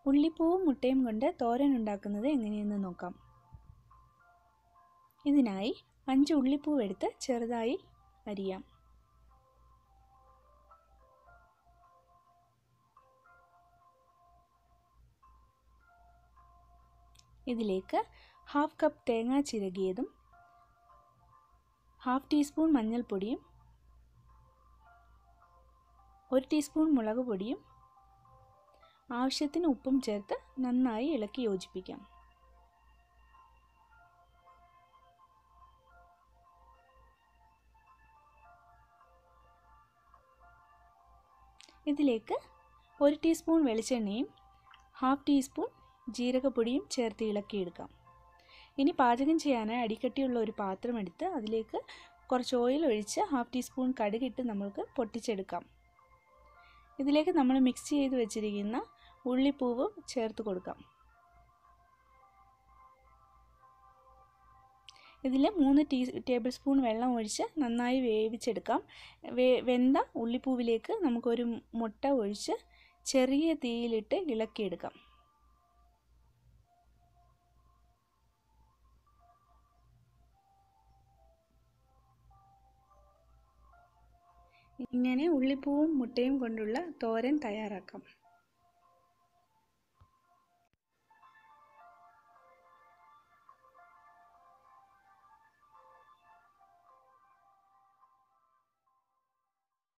ഉള്ളിപ്പൂവും മുട്ടയും കൊണ്ട് തോരൻ ഉണ്ടാക്കുന്നത് എങ്ങനെയെന്ന് നോക്കാം ഇതിനായി അഞ്ച് ഉള്ളിപ്പൂവ് എടുത്ത് ചെറുതായി അരിയാം ഇതിലേക്ക് ഹാഫ് കപ്പ് തേങ്ങ ചിരകിയതും ഹാഫ് ടീസ്പൂൺ മഞ്ഞൾപ്പൊടിയും ഒരു ടീസ്പൂൺ മുളക് പൊടിയും ആവശ്യത്തിന് ഉപ്പും ചേർത്ത് നന്നായി ഇളക്കി യോജിപ്പിക്കാം ഇതിലേക്ക് ഒരു ടീസ്പൂൺ വെളിച്ചെണ്ണയും ഹാഫ് ടീസ്പൂൺ ജീരകപ്പൊടിയും ചേർത്ത് ഇളക്കിയെടുക്കാം ഇനി പാചകം ചെയ്യാനായി അടിക്കട്ടിയുള്ള ഒരു പാത്രം എടുത്ത് അതിലേക്ക് കുറച്ച് ഓയിൽ ഒഴിച്ച് ഹാഫ് ടീസ്പൂൺ കടുകിട്ട് നമ്മൾക്ക് പൊട്ടിച്ചെടുക്കാം ഇതിലേക്ക് നമ്മൾ മിക്സ് ചെയ്ത് വെച്ചിരിക്കുന്ന ഉള്ളിപ്പൂവ് ചേർത്ത് കൊടുക്കാം ഇതിൽ മൂന്ന് ടീ ടേബിൾ സ്പൂൺ വെള്ളം ഒഴിച്ച് നന്നായി വേവിച്ചെടുക്കാം വേ വെന്ത ഉള്ളിപ്പൂവിലേക്ക് നമുക്കൊരു മുട്ട ഒഴിച്ച് ചെറിയ തീയിലിട്ട് ഇളക്കിയെടുക്കാം ഇങ്ങനെ ഉള്ളിപ്പൂവും മുട്ടയും കൊണ്ടുള്ള തോരൻ തയ്യാറാക്കാം